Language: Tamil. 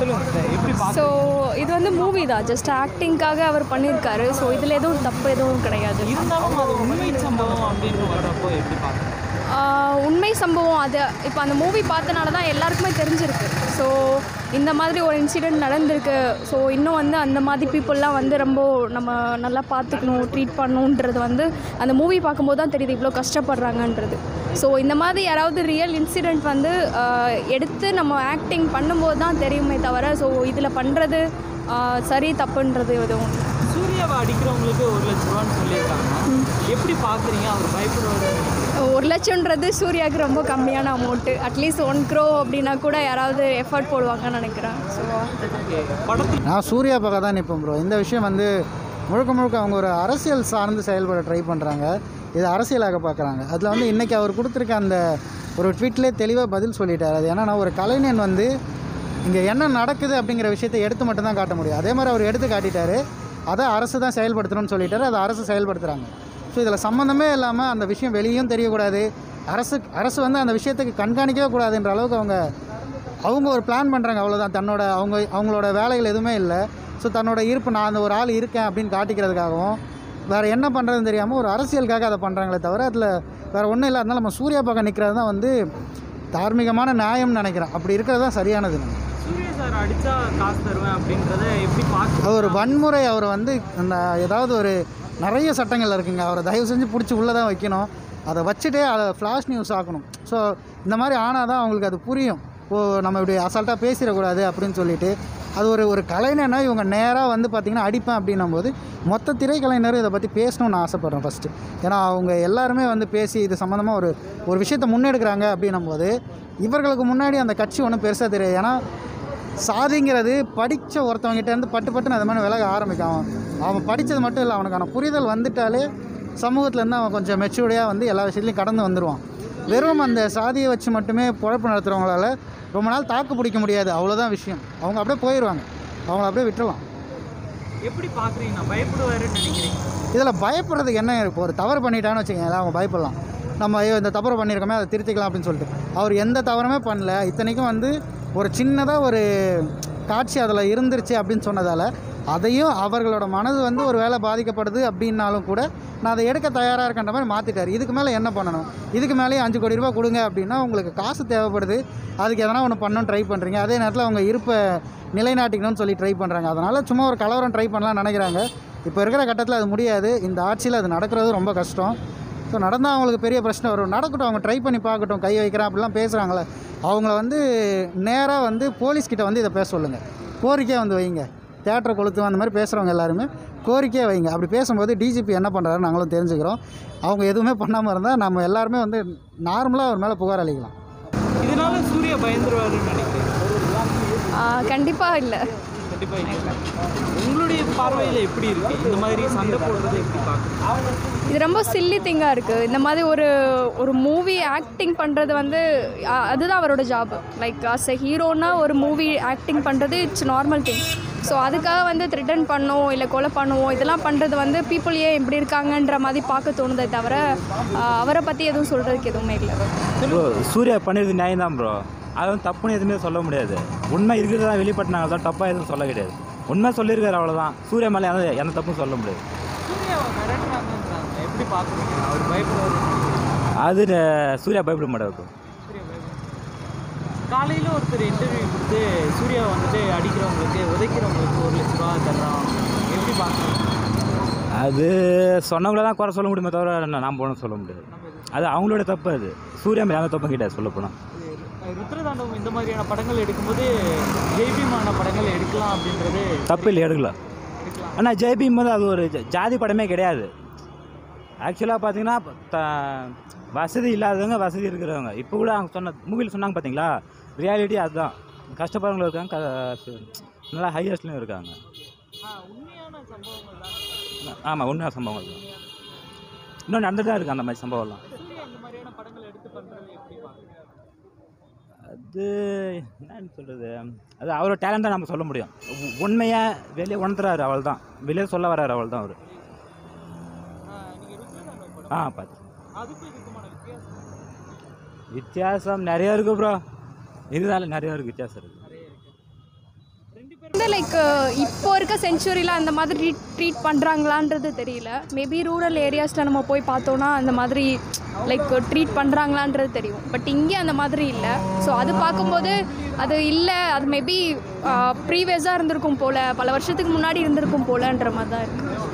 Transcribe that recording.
சொல்லுங்க சார் எப்படி பார்க்க ஸோ இது வந்து மூவி தான் ஜஸ்ட் ஆக்டிங்காக அவர் பண்ணியிருக்காரு ஸோ இதில் எதுவும் தப்பு எதுவும் கிடையாது இருந்தாலும் அது உண்மை சம்பவம் அப்படின்னு வர்றப்போ எப்படி பார்க்குறீங்க ஆஹ் உண்மை சம்பவம் அது இப்போ அந்த மூவி பார்த்தனால தான் எல்லாருக்குமே தெரிஞ்சிருக்கு ஸோ இந்த மாதிரி ஒரு இன்சிடெண்ட் நடந்திருக்கு ஸோ இன்னும் வந்து அந்த மாதிரி பீப்புளெலாம் வந்து ரொம்ப நம்ம நல்லா பார்த்துக்கணும் ட்ரீட் பண்ணணுன்றது வந்து அந்த மூவி பார்க்கும்போது தான் தெரியுது இவ்வளோ கஷ்டப்படுறாங்கன்றது ஸோ இந்த மாதிரி யாராவது ரியல் இன்சிடெண்ட் வந்து ஆஹ் எடுத்து நம்ம ஆக்டிங் பண்ணும்போது தான் தெரியுமே தவிர ஸோ இதில் பண்ணுறது சரி தப்புன்றது எதுவும் இல்லை. சூர்யாவை அடிக்கிறவங்களுக்கு ஒரு லட்ச ரூபான்னு சொல்லியிருக்காங்க எப்படி பார்க்குறீங்க அவர் பயப்படுவார் ஒரு லட்சம்ன்றது சூர்யாவுக்கு ரொம்ப கம்மியான அமௌண்ட்டு அட்லீஸ்ட் ஒன் க்ரோ அப்படின்னா கூட யாராவது எஃபர்ட் போடுவாங்கன்னு நினைக்கிறேன் ஸோ படத்தில் நான் சூர்யா பக்கம் தான் நிற்பேன் ப்ரோ இந்த விஷயம் வந்து முழுக்க முழுக்க அவங்க ஒரு அரசியல் சார்ந்து செயல்பட ட்ரை பண்ணுறாங்க இது அரசியலாக பார்க்குறாங்க அதில் வந்து இன்றைக்கி அவர் கொடுத்துருக்க அந்த ஒரு ட்வீட்லேயே தெளிவாக பதில் சொல்லிட்டார் அது என்னன்னா ஒரு கலைஞன் வந்து இங்கே என்ன நடக்குது அப்படிங்கிற விஷயத்தை எடுத்து மட்டும்தான் காட்ட முடியும் அதே மாதிரி அவர் எடுத்து காட்டிட்டாரு அதை அரசு தான் செயல்படுத்தணும்னு சொல்லிட்டாரு அதை அரசு செயல்படுத்துகிறாங்க ஸோ இதில் சம்மந்தமே இல்லாமல் அந்த விஷயம் வெளியும் தெரியக்கூடாது அரசு அரசு வந்து அந்த விஷயத்துக்கு கண்காணிக்கவே கூடாதுன்ற அளவுக்கு அவங்க அவங்க ஒரு பிளான் பண்ணுறாங்க அவ்வளோதான் தன்னோட அவங்க அவங்களோட வேலைகள் எதுவுமே இல்லை ஸோ தன்னோட இருப்பு நான் அந்த ஒரு ஆள் இருக்கேன் அப்படின்னு காட்டிக்கிறதுக்காகவும் வேறு என்ன பண்ணுறதுன்னு தெரியாமல் ஒரு அரசியலுக்காக அதை பண்ணுறாங்களே தவிர அதில் வேறு ஒன்றும் இல்லை அதனால நம்ம சூர்யா பக்கம் நிற்கிறது தான் வந்து தார்மீகமான நியாயம்னு நினைக்கிறேன் அப்படி இருக்கிறது தான் சரியானது நம்ம சூர்யா சார் அடித்தா காசு தருவேன் அப்படின்றத எப்படி பார்க்க அவர் வன்முறை அவர் வந்து அந்த ஏதாவது ஒரு நிறைய சட்டங்கள் இருக்குங்க அவரை தயவு செஞ்சு பிடிச்சி உள்ளே தான் வைக்கணும் அதை வச்சுட்டே அதை ஃப்ளாஷ் நியூஸ் ஆக்கணும் ஸோ இந்த மாதிரி ஆனால் தான் அவங்களுக்கு அது புரியும் ஓ நம்ம இப்படி அசால்ட்டாக பேசிடக்கூடாது அப்படின்னு சொல்லிட்டு அது ஒரு ஒரு கலைஞனா இவங்க நேராக வந்து பார்த்திங்கன்னா அடிப்பேன் அப்படின்னும் போது மொத்த திரைக்கலைஞரும் இதை பற்றி பேசணும்னு ஆசைப்பட்றேன் ஃபஸ்ட்டு ஏன்னா அவங்க எல்லாருமே வந்து பேசி இது சம்மந்தமாக ஒரு ஒரு விஷயத்தை முன்னெடுக்கிறாங்க அப்படின்னும் போது இவர்களுக்கு முன்னாடி அந்த கட்சி ஒன்றும் பெருசாக தெரியாது ஏன்னா சாதிங்கிறது படித்த ஒருத்தவங்ககிட்ட இருந்து பட்டு பட்டுன்னு அது மாதிரி விலக ஆரம்பிக்கும் அவன் அவன் படித்தது மட்டும் இல்லை அவனுக்கான புரிதல் வந்துட்டாலே சமூகத்துலேருந்து அவன் கொஞ்சம் மெச்சூர்டியாக வந்து எல்லா விஷயத்துலையும் கடந்து வந்துடுவான் வெறும் அந்த சாதியை வச்சு மட்டுமே பொழப்பு நடத்துகிறவங்களால ரொம்ப நாள் தாக்கு பிடிக்க முடியாது அவ்வளோதான் விஷயம் அவங்க அப்படியே போயிடுவாங்க அவங்கள அப்படியே விட்டுறலாம் எப்படி பார்க்குறீங்க நான் பயப்படுவாருன்னு நினைக்கிறீங்க இதில் பயப்படுறதுக்கு என்ன இப்போ ஒரு தவறு பண்ணிட்டான்னு வச்சுக்கோங்க அவங்க பயப்படலாம் நம்ம ஐயோ இந்த தவறு பண்ணியிருக்கோமே அதை திருத்திக்கலாம் அப்படின்னு சொல்லிட்டு அவர் எந்த தவறுமே பண்ணல இத்தனைக்கும் வந்து ஒரு சின்னதாக ஒரு காட்சி அதில் இருந்துருச்சு அப்படின்னு சொன்னதால் அதையும் அவர்களோட மனது வந்து ஒரு வேளை பாதிக்கப்படுது அப்படின்னாலும் கூட நான் அதை எடுக்க தயாராக இருக்கன்ற மாதிரி மாற்றிட்டார் இதுக்கு மேலே என்ன பண்ணணும் இதுக்கு மேலேயே அஞ்சு கோடி ரூபாய் கொடுங்க அப்படின்னா உங்களுக்கு காசு தேவைப்படுது அதுக்கு எதனா ஒன்று பண்ணணும்னு ட்ரை பண்ணுறீங்க அதே நேரத்தில் அவங்க இருப்பை நிலைநாட்டிக்கணும்னு சொல்லி ட்ரை பண்ணுறாங்க அதனால் சும்மா ஒரு கலவரம் ட்ரை பண்ணலாம்னு நினைக்கிறாங்க இப்போ இருக்கிற கட்டத்தில் அது முடியாது இந்த ஆட்சியில் அது நடக்கிறது ரொம்ப கஷ்டம் ஸோ நடந்தால் அவங்களுக்கு பெரிய பிரச்சனை வரும் நடக்கட்டும் அவங்க ட்ரை பண்ணி பார்க்கட்டும் கை வைக்கிறேன் அப்படிலாம் பேசுகிறாங்களே அவங்கள வந்து நேராக வந்து போலீஸ்கிட்ட வந்து இதை பேச சொல்லுங்கள் கோரிக்கையாக வந்து வைங்க தேட்டரை கொளுத்து அந்த மாதிரி பேசுகிறவங்க எல்லாருமே கோரிக்கையாக வைங்க அப்படி பேசும்போது டிஜிபி என்ன பண்ணுறாருன்னு நாங்களும் தெரிஞ்சுக்கிறோம் அவங்க எதுவுமே பண்ணாமல் இருந்தால் நம்ம எல்லாருமே வந்து நார்மலாக அவர் மேலே புகார் அளிக்கலாம் இதனால சூர்யா பயந்துருவாருன்னு நினைக்கிறேன் கண்டிப்பாக இல்லை கண்டிப்பாக இல்லை உங்களுடைய பார்வையில் எப்படி இருக்கு இந்த மாதிரி சண்டை போடுறதை எப்படி பார்க்குறீங்க இது ரொம்ப சில்லி திங்காக இருக்குது இந்த மாதிரி ஒரு ஒரு மூவி ஆக்டிங் பண்ணுறது வந்து அ- அதுதான் அவரோட ஜாப் லைக் அஸ் எ ஹீரோனா ஒரு மூவி ஆக்டிங் பண்ணுறது இட்ஸ் நார்மல் திங் ஸோ அதுக்காக வந்து த்ரிட்டன் பண்ணோம் இல்லை கொலை பண்ணுவோம் இதெல்லாம் பண்ணுறது வந்து பீப்புள் ஏன் இப்படி இருக்காங்கன்ற மாதிரி பார்க்க தோணுதே தவிர ஆ, அவரை பற்றி எதுவும் சொல்கிறதுக்கு எதுவுமே இல்லை ப்ரோ சூர்யா பண்ணியது நியாயம் தான் ப்ரோ அது வந்து தப்புன்னு எதுவுமே சொல்ல முடியாது உண்மை இருக்கிறது தான் வெளிப்பட்டினாங்க தான் தப்பாக எதுவும் சொல்ல கிடையாது உண்மை சொல்லியிருக்காரு அவ்வளோதான் சூர்யா மேலே எந்த எந்த தப்பும் சொல்ல முடியாது சூர்யாவை மிரட்டுறாங்கன்றாங்க எப்படி பார்க்குறீங்க அவர் பயப்படுவாரு அது அஹ், சூர்யா பயப்பட மாட்டார் bro. சூர்யா பயப்படுவாரு காலையில் ஒருத்தர் இன்டர்வியூ கொடுத்து சூர்யா வந்துட்டு அடிக்கிறவங்களுக்கு உதைக்கிறவங்களுக்கு ஒரு லட்ச ரூபா தர்றோம் எப்படி பார்க்குறீங்க அது சொன்னவங்கள தான் குறை சொல்ல முடியுமே தவிர நான் நாம் போகணும் சொல்ல முடியாது அது அவங்களோட தப்பு அது சூர்யா மேலே எந்த தப்பும் கிடையாது சொல்ல போனால் ருத்ரதாண்டவம் இந்த மாதிரியான படங்கள் எடுக்கும்போது ஜெய்பீமான படங்கள் எடுக்கலாம் அப்படின்றது தப்பு இல்லை எடுக்கலாம் எடுக்கலாம் ஆனால் ஜெய்பீம் வந்து அது ஒரு ஜ- ஜாதி படமே கிடையாது ஆக்சுவலாக பார்த்தீங்கன்னா த வசதி இல்லாதவங்க வசதி இருக்கிறவங்க இப்போ கூட அவங்க சொன்ன மூவியில் சொன்னாங்க பார்த்தீங்களா ரியாலிட்டி அதுதான் கஷ்டப்படுறவங்களும் இருக்காங்க க- நல்லா ஹையஸ்ட்லேயும் இருக்காங்க ஆ, உண்மையான சம்பவங்கள் தான் ஆமாம் உண்மையான சம்பவங்கள் தான் இன்னும் நடந்துட்டு தான் இருக்குது அந்த மாதிரி சம்பவம்லாம் சூர்யா இந்த மாதிரியான படங்கள் எடுத்து பண்ணுறது எப்படி பார்க்குறீங்க அது என்னன்னு சொல்கிறது அது அவரோட டேலண்ட் தான் நம்ம சொல்ல முடியும் உ- உண்மையை வெளியே உணர்த்துறாரு அவள் தான் வெளியே சொல்ல வர்றாரு அவள் தான் அவர் நீங்கள் ருத்ரதாண்டவம் படம் ஆ பார்த்து அதுக்கும் இதுக்குமான வித்தியாசம் வித்தியாசம் நிறைய இருக்குது ப்ரோ இதுதால நிறைய இருக்குது வித்தியாசம் இருக்குது நிறைய இருக்கு வந்து லைக் இப்போ இருக்க செஞ்சுரியில் அந்த மாதிரி ட்ரீட் பண்ணுறாங்களான்றது தெரியல மேபி ரூரல் ஏரியாஸில் நம்ம போய் பார்த்தோன்னா அந்த மாதிரி லைக் ட்ரீட் பண்ணுறாங்களான்றது தெரியும் பட் இங்கே அந்த மாதிரி இல்லை ஸோ அது பார்க்கும்போது அது இல்லை அது மேபி ப்ரீவியஸாக இருந்திருக்கும் போல் பல வருஷத்துக்கு முன்னாடி இருந்திருக்கும் போலன்ற மாதிரி தான் இருக்குது